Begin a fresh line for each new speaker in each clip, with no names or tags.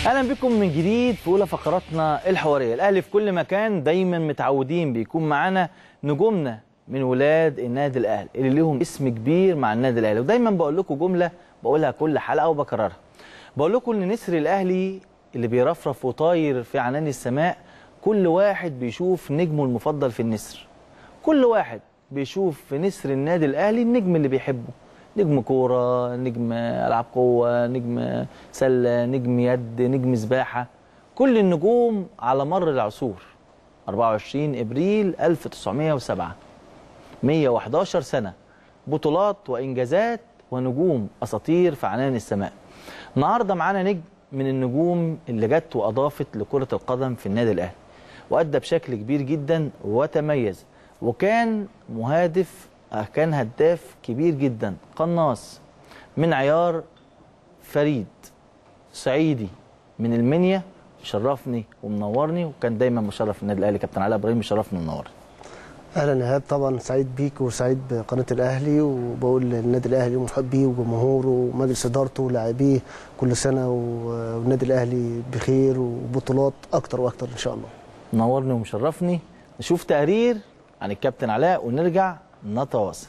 اهلا بكم من جديد في اولى فقراتنا الحواريه الاهلي في كل مكان دايما متعودين بيكون معانا نجومنا من ولاد النادي الاهلي اللي ليهم اسم كبير مع النادي الاهلي ودايما بقول لكم جمله بقولها كل حلقه وبكررها بقول لكم ان نسر الاهلي اللي بيرفرف وطاير في عنان السماء كل واحد بيشوف نجمه المفضل في النسر كل واحد بيشوف في نسر النادي الاهلي النجم اللي بيحبه نجم كوره نجم العاب قوه نجم سله نجم يد نجم سباحه كل النجوم على مر العصور 24 ابريل 1907 111 سنه بطولات وانجازات ونجوم اساطير في عنان السماء النهارده معانا نجم من النجوم اللي جت واضافت لكره القدم في النادي الاهلي وادى بشكل كبير جدا وتميز وكان مهادف كان هداف كبير جدا قناص من عيار فريد صعيدي من المنيا شرفني ومنورني وكان دايما مشرف النادي الاهلي كابتن علاء ابراهيم مشرفني ومنورني
اهلا ايهاب طبعا سعيد بيك وسعيد بقناه الاهلي وبقول للنادي الاهلي ومحبيه وجمهوره ومجلس ادارته ولاعبيه كل سنه والنادي الاهلي بخير وبطولات اكتر واكتر ان شاء الله
منورني ومشرفني نشوف تقرير عن الكابتن علاء ونرجع نتواصل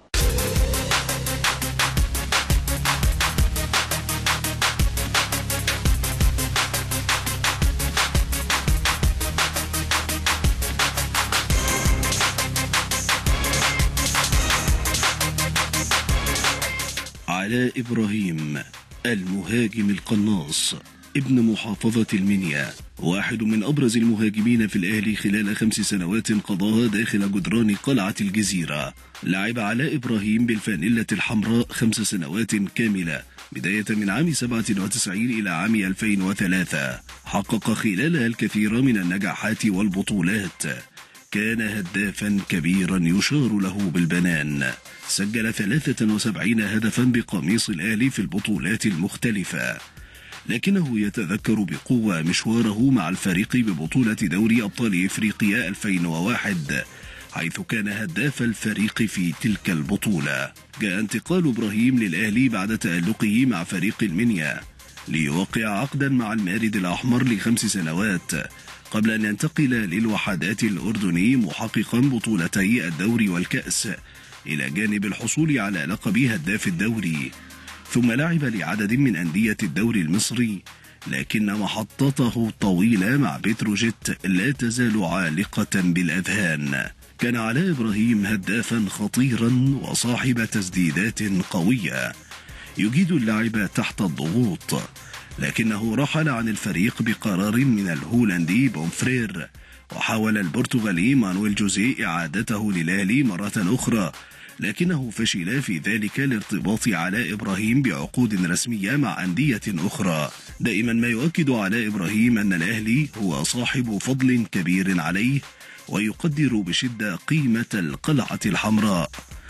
علاء إبراهيم المهاجم القناص ابن محافظة المنيا واحد من أبرز المهاجمين في الأهلي خلال خمس سنوات قضاها داخل جدران قلعة الجزيرة لعب علاء إبراهيم بالفانيلة الحمراء خمس سنوات كاملة بداية من عام 97 إلى عام 2003 حقق خلالها الكثير من النجاحات والبطولات كان هدافا كبيرا يشار له بالبنان سجل 73 هدفا بقميص الأهلي في البطولات المختلفة لكنه يتذكر بقوة مشواره مع الفريق ببطولة دوري أبطال إفريقيا 2001 حيث كان هداف الفريق في تلك البطولة جاء انتقال إبراهيم للأهلي بعد تألقه مع فريق المنيا ليوقع عقدا مع المارد الأحمر لخمس سنوات قبل أن ينتقل للوحدات الأردني محققا بطولتي الدوري والكأس إلى جانب الحصول على لقب هداف الدوري ثم لعب لعدد من أندية الدوري المصري لكن محطته الطويلة مع بتروجيت لا تزال عالقة بالأذهان كان علاء إبراهيم هدافا خطيرا وصاحب تسديدات قوية يجيد اللعب تحت الضغوط لكنه رحل عن الفريق بقرار من الهولندي بومفرير وحاول البرتغالي مانويل جوزيه إعادته للأهلي مرة أخرى لكنه فشل في ذلك لارتباط علاء إبراهيم بعقود رسمية مع أندية أخرى دائما ما يؤكد علاء إبراهيم أن الأهلي هو صاحب فضل كبير عليه ويقدر بشدة قيمة القلعة الحمراء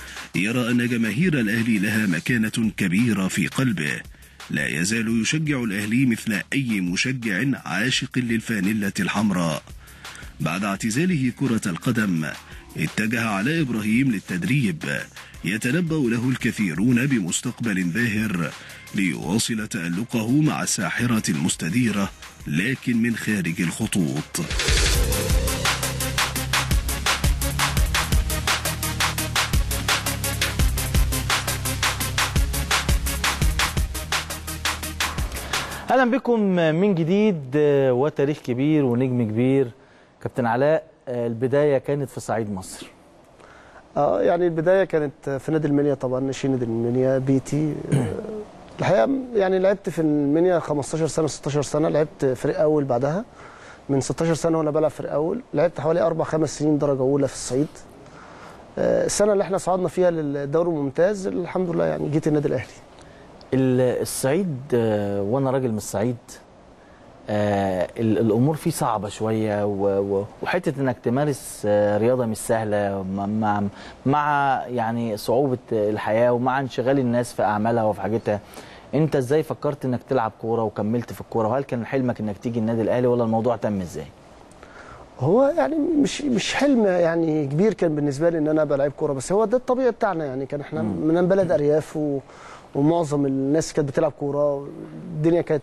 يرى أن جماهير الأهلي لها مكانة كبيرة في قلبه لا يزال يشجع الأهلي مثل أي مشجع عاشق للفانلة الحمراء بعد اعتزاله كرة القدم اتجه علاء إبراهيم للتدريب يتنبأ له الكثيرون بمستقبل ظاهر ليواصل تألقه مع الساحرة المستديرة لكن من خارج الخطوط
اهلا بكم من جديد وتاريخ كبير ونجم كبير كابتن علاء البدايه كانت في صعيد مصر
اه يعني البدايه كانت في نادي المنيا طبعا ناشئين نادي المنيا بيتي الحقيقه يعني لعبت في المنيا 15 سنه 16 سنه لعبت فريق اول بعدها من 16 سنه وانا بلعب فريق اول لعبت حوالي اربع خمس سنين درجه اولى في الصعيد السنه اللي احنا صعدنا فيها للدوري الممتاز الحمد لله يعني جيت النادي الاهلي
الصعيد وانا راجل من الصعيد آه الامور فيه صعبه شويه وحته انك تمارس آه رياضه مش سهله مع مع يعني صعوبه الحياه ومع انشغال الناس في اعمالها وفي حاجتها انت ازاي فكرت انك تلعب كوره وكملت في الكوره وهل كان حلمك انك تيجي النادي الاهلي ولا الموضوع تم ازاي
هو يعني مش مش حلم يعني كبير كان بالنسبه لي ان انا ابقى لعيب كوره بس هو ده الطبيعي بتاعنا يعني كان احنا من بلد ارياف و ومعظم الناس كانت بتلعب كوره الدنيا كانت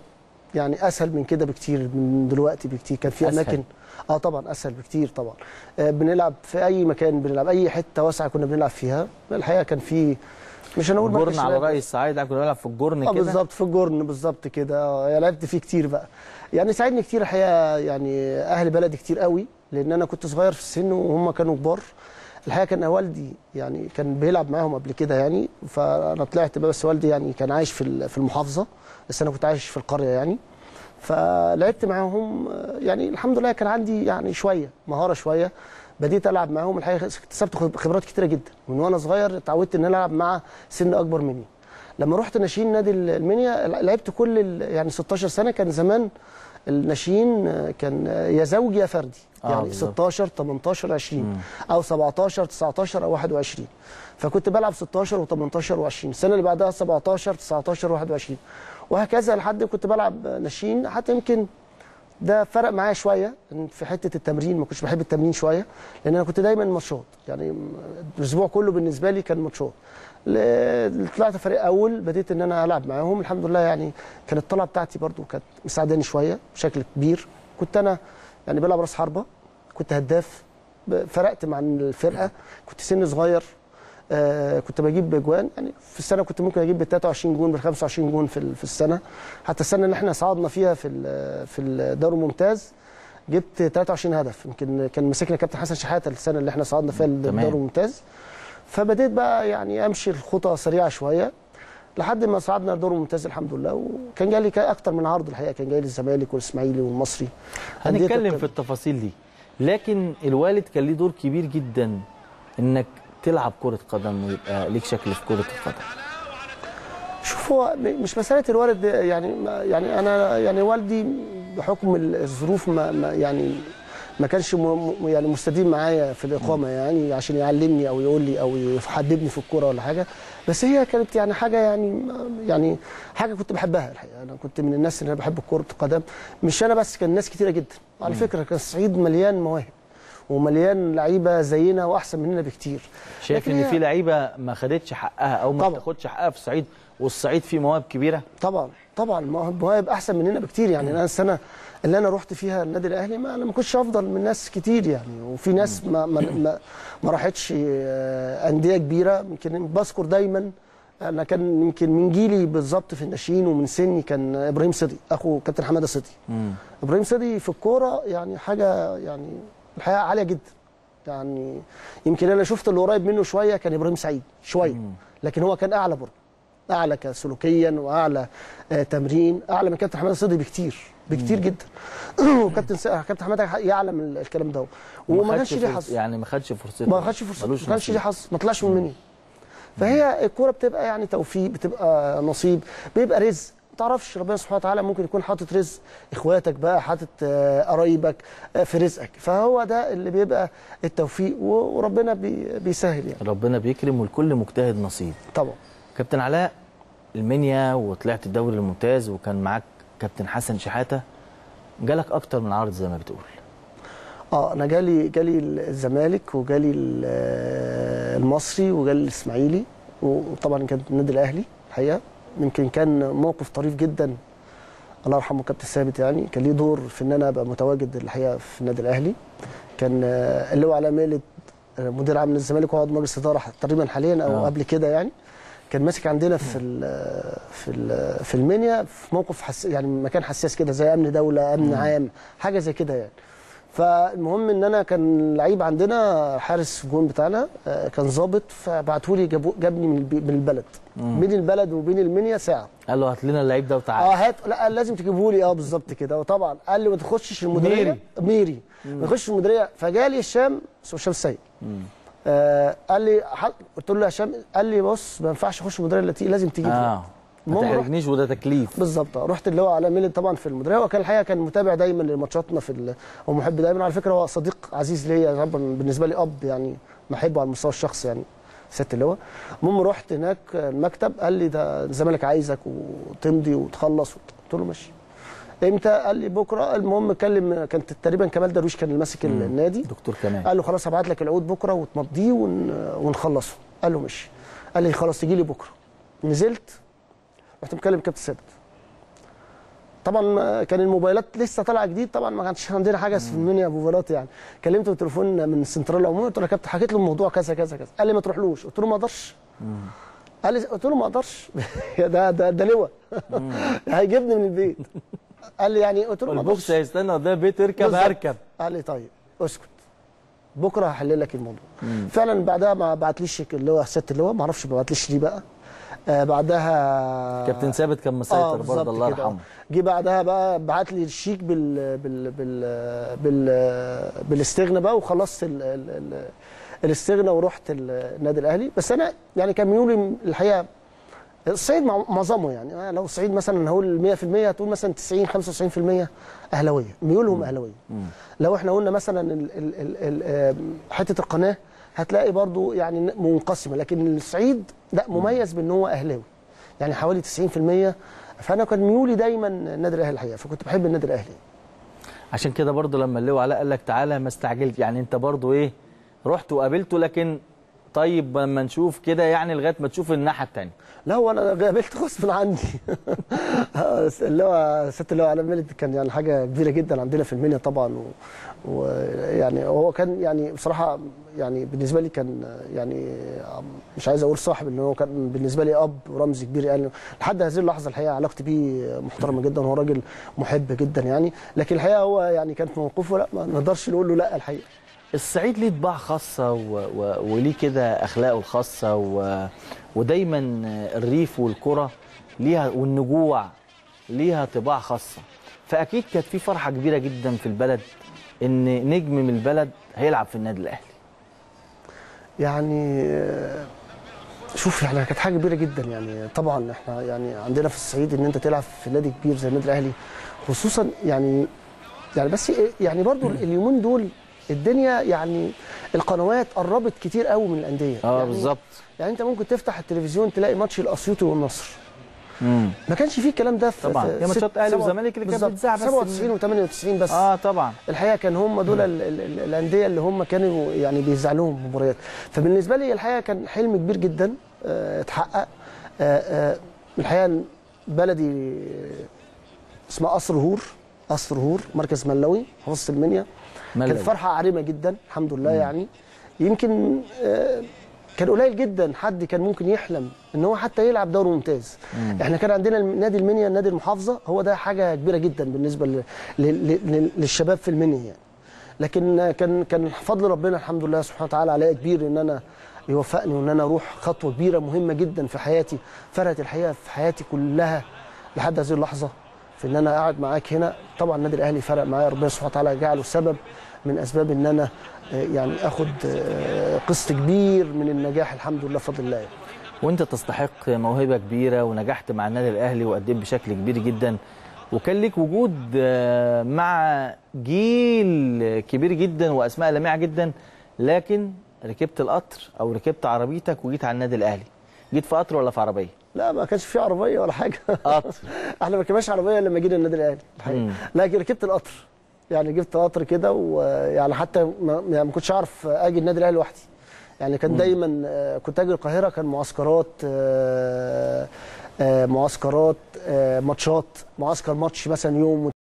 يعني اسهل من كده بكتير من دلوقتي بكتير كان في
أسهل.
اماكن اه طبعا اسهل بكتير طبعا آه بنلعب في اي مكان بنلعب اي حته واسعه كنا بنلعب فيها الحقيقه كان في مش هنقول مركز
الجرن على
شباب.
راي الصعايد كنا بنلعب في الجرن
اه
كده
بالظبط في الجرن بالظبط كده آه، يعني لعبت فيه كتير بقى يعني ساعدني كتير الحقيقه يعني اهل بلدي كتير قوي لان انا كنت صغير في السن وهم كانوا كبار الحقيقه كان والدي يعني كان بيلعب معاهم قبل كده يعني فانا طلعت بقى بس والدي يعني كان عايش في ال- في المحافظه بس انا كنت عايش في القريه يعني فلعبت معاهم آه، يعني الحمد لله كان عندي يعني شويه مهاره شويه بديت العب معاهم الحقيقه اكتسبت خب- خبرات كتيره جدا من وانا صغير اتعودت ان انا العب مع سن اكبر مني لما رحت ناشئين نادي المنيا لعبت كل ال- يعني 16 سنه كان زمان الناشئين آه، كان آه، يا زوجي يا فردي
آه،
يعني
بالظبط.
16 18 20 او 17 19 او 21 فكنت بلعب 16 و18 و20 السنه اللي بعدها 17 19 21 وهكذا لحد كنت بلعب ناشئين حتى يمكن ده فرق معايا شويه إن في حته التمرين ما كنتش بحب التمرين شويه لان انا كنت دايما ماتشات يعني الاسبوع كله بالنسبه لي كان ماتشات ل- طلعت فريق اول بديت ان انا العب معاهم الحمد لله يعني كانت الطلعه بتاعتي برضو كانت مساعداني شويه بشكل كبير كنت انا يعني بلعب راس حربه كنت هداف ب- فرقت مع الفرقه كنت سن صغير آه كنت بجيب اجوان يعني في السنه كنت ممكن اجيب ب 23 جون ب 25 جون في ال- في السنه حتى السنه اللي احنا صعدنا فيها في ال- في الدوري الممتاز جبت 23 هدف يمكن كان مسكنا كابتن حسن شحاته السنه اللي احنا صعدنا فيها الدوري الممتاز فبديت بقى يعني امشي الخطى سريعه شويه لحد ما صعدنا الدوري الممتاز الحمد لله وكان جالي كا- اكتر من عرض الحقيقه كان جاي لي الزمالك والاسماعيلي والمصري
هنتكلم
أندية
في التفاصيل دي لكن الوالد كان ليه دور كبير جدا انك تلعب كرة قدم ويبقى ليك شكل في كرة القدم
شوف هو م- مش مساله الوالد يعني ما- يعني انا يعني والدي بحكم الظروف ما ما يعني ما كانش م- م- يعني مستديم معايا في الاقامه يعني عشان يعلمني او يقول لي او يحببني في الكوره ولا حاجه بس هي كانت يعني حاجه يعني يعني حاجه كنت بحبها الحقيقه انا كنت من الناس اللي انا بحب كره القدم مش انا بس كان ناس كتيره جدا على فكره كان الصعيد مليان مواهب ومليان لعيبه زينا واحسن مننا بكتير
شايف
لكن
ان
هي-
في لعيبه ما خدتش حقها او ما
طبعا.
بتاخدش حقها في الصعيد والصعيد فيه مواهب كبيره
طبعا طبعا مواهب مواهب احسن مننا بكتير يعني انا السنه اللي انا رحت فيها النادي الاهلي ما انا ما كنتش افضل من ناس كتير يعني وفي ناس ما ما ما, ما راحتش آه، انديه كبيره يمكن بذكر دايما انا كان يمكن من جيلي بالظبط في الناشئين ومن سني كان ابراهيم صدي اخو كابتن حماده صدي ابراهيم صدي في الكوره يعني حاجه يعني الحقيقه عاليه جدا يعني يمكن انا شفت اللي قريب منه شويه كان ابراهيم سعيد شويه لكن هو كان اعلى برضه اعلى كسلوكيا واعلى آه تمرين اعلى من كابتن حماده صدقي بكتير بكتير جدا وكابتن س- كابتن حماده يعلم ال- الكلام ده وما
خدش
كانش ليه
فرص-
حظ
يعني ما خدش فرصته
ما خدش فرصه
ملوش
ما كانش
نصيب.
ليه حظ ما طلعش من مني فهي الكوره بتبقى يعني توفيق بتبقى نصيب بيبقى رزق ما تعرفش ربنا سبحانه وتعالى ممكن يكون حاطط رزق اخواتك بقى حاطط آه، قرايبك آه، في رزقك فهو ده اللي بيبقى التوفيق و- وربنا بي- بيسهل يعني
ربنا بيكرم والكل مجتهد نصيب
طبعا
كابتن علاء المنيا وطلعت الدوري الممتاز وكان معاك كابتن حسن شحاته جالك اكتر من عرض زي ما بتقول
اه انا جالي جالي الزمالك وجالي ال- آه، المصري وجالي الاسماعيلي وطبعا كان النادي الاهلي الحقيقه يمكن كان موقف طريف جدا الله يرحمه كابتن ثابت يعني كان ليه دور في ان انا ابقى متواجد الحقيقه في النادي الاهلي كان آه، اللي هو على ميلة آه، مدير عام الزمالك وعضو مجلس اداره تقريبا حاليا او
آه.
قبل كده يعني كان ماسك عندنا في ال في ال في المنيا في موقف حس يعني مكان حساس كده زي امن دوله امن عام حاجه زي كده يعني فالمهم ان انا كان لعيب عندنا حارس الجون بتاعنا آه، كان ظابط فبعتوا لي جابوا جابني من البي- من البلد بين البلد وبين المنيا ساعه
قال له هات لنا اللعيب ده
اه
وتعالى
هات لا قال لازم تجيبه لي اه بالظبط كده وطبعا قال لي ما تخشش المديريه
ميري.
ميري ما تخشش المديريه فجالي هشام اسمه هشام السيد آه قال لي ح- قلت له يا هشام قال لي بص ما ينفعش اخش المديريه التي لازم تجيب لي.
اه ما
المهم رحت-
تحرجنيش وده تكليف
بالظبط آه. رحت اللي هو على ميلاد طبعا في المديريه وكان الحقيقه كان متابع دايما لماتشاتنا في ال... هو محب دايما على فكره هو صديق عزيز ليا طبعا بالنسبه لي اب يعني بحبه على المستوى الشخصي يعني سياده اللواء المهم رحت هناك المكتب قال لي ده الزمالك عايزك وتمضي وتخلص قلت له ماشي امتى قال لي بكره المهم كلم كانت تقريبا كمال درويش كان اللي ماسك النادي
دكتور كمان
قال له خلاص هبعت لك العقود بكره وتمضيه ون... ونخلصه قال له ماشي قال لي خلاص تجي لي بكره نزلت رحت مكلم كابتن ثابت طبعا كان الموبايلات لسه طالعه جديد طبعا ما كانش عندنا حاجه في المنيا موبايلات يعني كلمته بالتليفون من السنترال العمومي قلت له يا كابتن حكيت له الموضوع كذا كذا كذا قال لي ما تروحلوش قلت له ما اقدرش قال لي قلت له ما اقدرش ده ده ده لواء هيجيبني من البيت قال لي يعني قلت له ما
البوكس
اقدرش
هيستنى قدام البيت اركب
بالظبط.
هركب
قال لي طيب اسكت بكره هحل لك الموضوع فعلا بعدها ما بعتليش اللي هو ست اللي هو ما اعرفش ما بعتليش ليه بقى آه بعدها
كابتن ثابت كان مسيطر
بالظبط
برضه الله
كده.
يرحمه
جه بعدها بقى بعت لي الشيك بال بال بال بال بالاستغنى بقى وخلصت ال ال ال الاستغنى ورحت النادي الاهلي بس انا يعني كان ميولي الحقيقه الصعيد مع- معظمه يعني أنا لو الصعيد مثلا هقول 100% هتقول مثلا 90 95% اهلاويه ميولهم اهلاويه لو احنا قلنا مثلا ال ال ال ال آم، حته القناه هتلاقي برضو يعني منقسمه لكن الصعيد لا مميز بان هو اهلاوي يعني حوالي 90% فانا كان ميولي دايما النادي الاهلي الحقيقه فكنت بحب النادي الاهلي
عشان كده برضه لما اللواء علاء قال لك تعالى ما استعجلت يعني انت برضه ايه رحت وقابلته لكن طيب لما نشوف كده يعني لغايه ما تشوف الناحيه الثانيه
لا هو انا قابلت غصب عني اللي هو ست اللي هو على ميلد كان يعني حاجه كبيره جدا عندنا في المنيا طبعا و- ويعني هو كان يعني بصراحه يعني بالنسبه لي كان يعني مش عايز اقول صاحب ان هو كان بالنسبه لي اب ورمز كبير يعني لحد هذه اللحظه الحقيقه علاقتي بيه محترمه جدا هو راجل محب جدا يعني لكن الحقيقه هو يعني كان في موقفه لا ما نقدرش نقول له لا الحقيقه
الصعيد ليه طباع خاصه و... و... وليه كده اخلاقه الخاصه و... ودايما الريف والكره ليها والنجوع ليها طباع خاصه فاكيد كانت في فرحه كبيره جدا في البلد ان نجم من البلد هيلعب في النادي الاهلي
يعني آه، شوف يعني كانت حاجه كبيره جدا يعني طبعا احنا يعني عندنا في الصعيد ان انت تلعب في نادي كبير زي النادي الاهلي خصوصا يعني يعني بس إيه- يعني برضو اليومين دول الدنيا يعني القنوات قربت كتير قوي من الانديه
اه
يعني
بالظبط
يعني انت ممكن تفتح التلفزيون تلاقي ماتش الاسيوطي والنصر
امم
ما كانش فيه الكلام ده في
طبعاً.
في
هي ماتشات
ست-
أهلي
سبعة-
وزمالك اللي كانت
بالظبط.
بتذاع بس
97 و98 بس
اه طبعا
الحقيقه كان هم دول ال- ال- ال- الانديه اللي هم كانوا يعني بيذاع لهم مباريات فبالنسبه لي الحقيقه كان حلم كبير جدا آه، اتحقق آه، آه، الحقيقه بلدي اسمها قصر هور قصر هور مركز ملوي محافظه المنيا
ملوي.
كانت فرحه عارمه جدا الحمد لله يعني يمكن آه، كان قليل جدا حد كان ممكن يحلم ان هو حتى يلعب دوري ممتاز احنا كان عندنا نادي المنيا نادي المحافظه هو ده حاجه كبيره جدا بالنسبه ل- ل- ل- للشباب في المنيا يعني لكن كان كان فضل ربنا الحمد لله سبحانه وتعالى عليا كبير ان انا يوفقني وان انا اروح خطوه كبيره مهمه جدا في حياتي فرقت الحقيقه في حياتي كلها لحد هذه اللحظه في ان انا قاعد معاك هنا طبعا النادي الاهلي فرق معايا ربنا سبحانه وتعالى جعله سبب من اسباب ان انا آه، يعني اخد آه، قسط كبير من النجاح الحمد لله بفضل الله يعني.
وانت تستحق موهبه كبيره ونجحت مع النادي الاهلي وقدمت بشكل كبير جدا وكان ليك وجود آه، مع جيل كبير جدا واسماء لامعه جدا لكن ركبت القطر او ركبت عربيتك وجيت على النادي الاهلي جيت في قطر ولا في عربيه
لا ما كانش في عربيه ولا حاجه
قطر
احنا ما ركبناش عربيه لما جينا النادي الاهلي الحقيقه
مم.
لكن ركبت القطر يعني جبت قطر كده ويعني حتى ما, يعني ما كنتش اعرف اجي النادي الاهلي لوحدي يعني كان دايما آه، كنت اجي القاهره كان معسكرات آه، آه، معسكرات آه، ماتشات معسكر ماتش مثلا يوم